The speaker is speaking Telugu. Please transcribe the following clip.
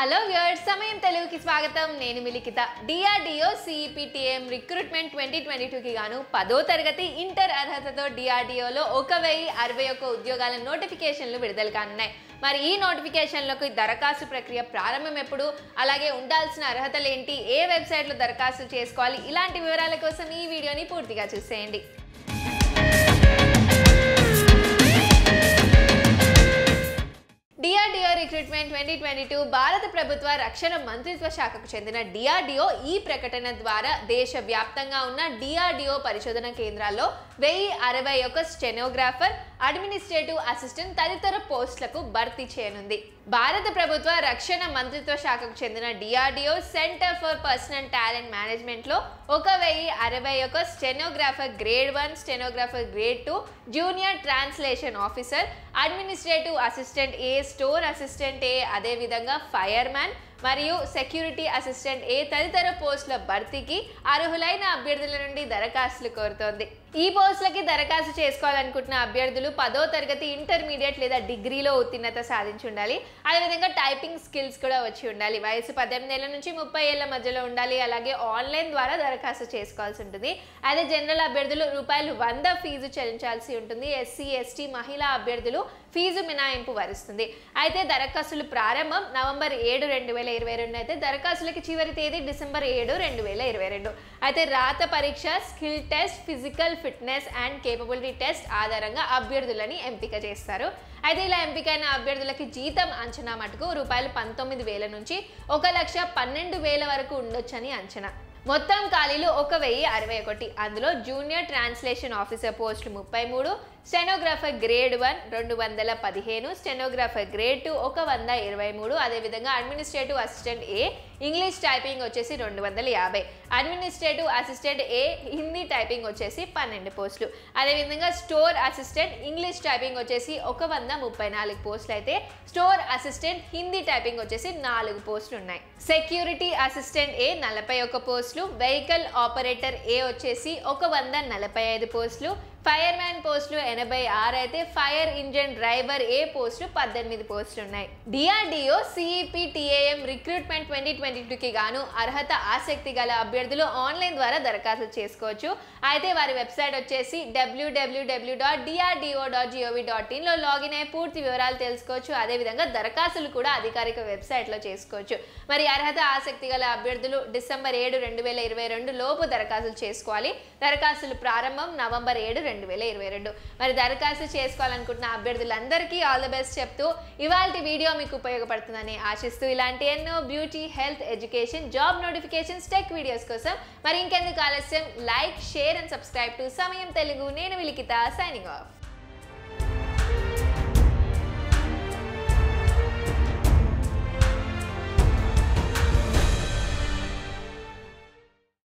హలో వ్యూయర్స్ సమయం తెలుగుకి స్వాగతం నేను మిలికిత DRDO CEPTAM recruitment twenty twenty టూకి గాను పదో తరగతి ఇంటర్ అర్హతతో డిఆర్డిఓలో ఒక వెయ్యి అరవై ఒక్క ఉద్యోగాల నోటిఫికేషన్లు విడుదల కానున్నాయి మరి ఈ నోటిఫికేషన్లకు దరఖాస్తు ప్రక్రియ ప్రారంభం ఎప్పుడు అలాగే ఉండాల్సిన అర్హతలు ఏంటి ఏ వెబ్సైట్లో దరఖాస్తు చేసుకోవాలి ఇలాంటి వివరాల కోసం ఈ వీడియోని పూర్తిగా చూసేయండి DRDO recruitment twenty twenty two భారత ప్రభుత్వ రక్షణ మంత్రిత్వ శాఖకు చెందిన డిఆర్డిఓ ఈ ప్రకటన ద్వారా దేశవ్యాప్తంగా ఉన్న డిఆర్డిఓ పరిశోధన కేంద్రాల్లో వెయ్యి అరవై ఒక స్టెనోగ్రాఫర్ అడ్మినిస్ట్రేటివ్ అసిస్టెంట్ తదితర పోస్టులకు భర్తీ చేయనుంది భారత ప్రభుత్వ రక్షణ మంత్రిత్వ శాఖకు చెందిన DRDO centre for personnel talent management లో ఒక వెయ్యి అరవై ఒక stenographer grade one stenographer grade two junior translation officer administrative assistant A store assistant A అదేవిధంగా ఫైర్ మ్యాన్ మరియు సెక్యూరిటీ అసిస్టెంట్ ఏ తదితర పోస్టుల భర్తీకి అర్హులైన అభ్యర్థుల నుండి దరఖాస్తులు కోరుతోంది ఈ పోస్టులకి దరఖాస్తు చేసుకోవాలనుకుంటున్న అభ్యర్థులు పదో తరగతి ఇంటర్మీడియట్ లేదా డిగ్రీలో ఉత్తీర్ణత సాధించి ఉండాలి అదేవిధంగా టైపింగ్ స్కిల్స్ కూడా వచ్చి ఉండాలి వయసు పద్దెనిమిది ఏళ్ళ నుంచి ముప్పై ఏళ్ళ మధ్యలో ఉండాలి అలాగే ఆన్లైన్ ద్వారా దరఖాస్తు చేసుకోవాల్సి ఉంటుంది అదే జనరల్ అభ్యర్థులు రూపాయలు వంద ఫీజు చెల్లించాల్సి ఉంటుంది ఎస్సీ ఎస్టీ మహిళా అభ్యర్థులు ఫీజు మినహాయింపు వరుస్తుంది అయితే దరఖాస్తులు ప్రారంభం నవంబర్ ఏడు రెండు వేల ఇరవై రెండు అయితే దరఖాస్తులకి చివరి తేదీ డిసెంబర్ ఏడు రెండు వేల ఇరవై రెండు అయితే రాత పరీక్ష skill test physical fitness and capability test ఆధారంగా అభ్యర్థులని ఎంపిక చేస్తారు అయితే ఇలా ఎంపికైన అభ్యర్థులకి జీతం అంచనా మటుకు రూపాయలు పంతొమ్మిది వేల నుంచి ఒక లక్ష పన్నెండు వేల వరకు ఉండొచ్చని అంచనా మొత్తం ఖాళీలు ఒక వెయ్యి అరవై ఒకటి అందులో జూనియర్ ట్రాన్స్లేషన్ ఆఫీసర్ పోస్టులు ముప్పై మూడు స్టెనోగ్రాఫర్ గ్రేడ్ వన్ రెండు వందల పదిహేను స్టెనోగ్రాఫర్ గ్రేడ్ టూ ఒక వంద ఇరవై మూడు అదేవిధంగా administrative assistant A English typing వచ్చేసి రెండు వందల యాభై administrative assistant A Hindi typing వచ్చేసి పన్నెండు పోస్టులు అదేవిధంగా స్టోర్ అసిస్టెంట్ ఇంగ్లీష్ టైపింగ్ వచ్చేసి ఒక వంద ముప్పై నాలుగు పోస్టులు అయితే స్టోర్ అసిస్టెంట్ హిందీ టైపింగ్ వచ్చేసి నాలుగు పోస్టులు ఉన్నాయి సెక్యూరిటీ అసిస్టెంట్ ఏ నలభై ఒక పోస్టులు వెహికల్ ఆపరేటర్ ఏ వచ్చేసి ఒక వంద నలభై ఐదు పోస్టులు ఫైర్ మ్యాన్ పోస్టులు ఎనభై ఆరు అయితే ఫైర్ ఇంజన్ డ్రైవర్ ఏ పోస్టులు పద్దెనిమిది పోస్టులు ఉన్నాయి DRDO CEPTAM recruitment twenty twenty టూకి గాను అర్హత ఆసక్తి గల అభ్యర్థులు ఆన్లైన్ ద్వారా దరఖాస్తు చేసుకోవచ్చు అయితే వారి వెబ్సైట్ వచ్చేసి WWW dot DRDO dot GOV dot ఇన్లో లాగిన్ అయ్యి పూర్తి వివరాలు తెలుసుకోవచ్చు అదేవిధంగా దరఖాస్తులు కూడా అధికారిక వెబ్సైట్లో చేసుకోవచ్చు మరి అర్హత ఆసక్తి గల అభ్యర్థులు డిసెంబర్ ఏడు రెండు వేల ఇరవై రెండు లోపు దరఖాస్తులు చేసుకోవాలి దరఖాస్తులు ప్రారంభం నవంబర్ ఏడు రెండు వేల ఇరవై రెండు మరి దరఖాస్తు చేసుకోవాలనుకుంటున్న అభ్యర్థులందరికీ ఆల్ ద బెస్ట్ చెప్తూ ఇవాళ వీడియో మీకు ఉపయోగపడుతుందని ఆశిస్తూ ఇలాంటి ఎన్నో beauty health education job notifications tech videos కోసం మరి ఇంకెందుకు ఆలస్యం like share and subscribe to Samayam Telugu నేను విలికిత సైనింగ్ ఆఫ్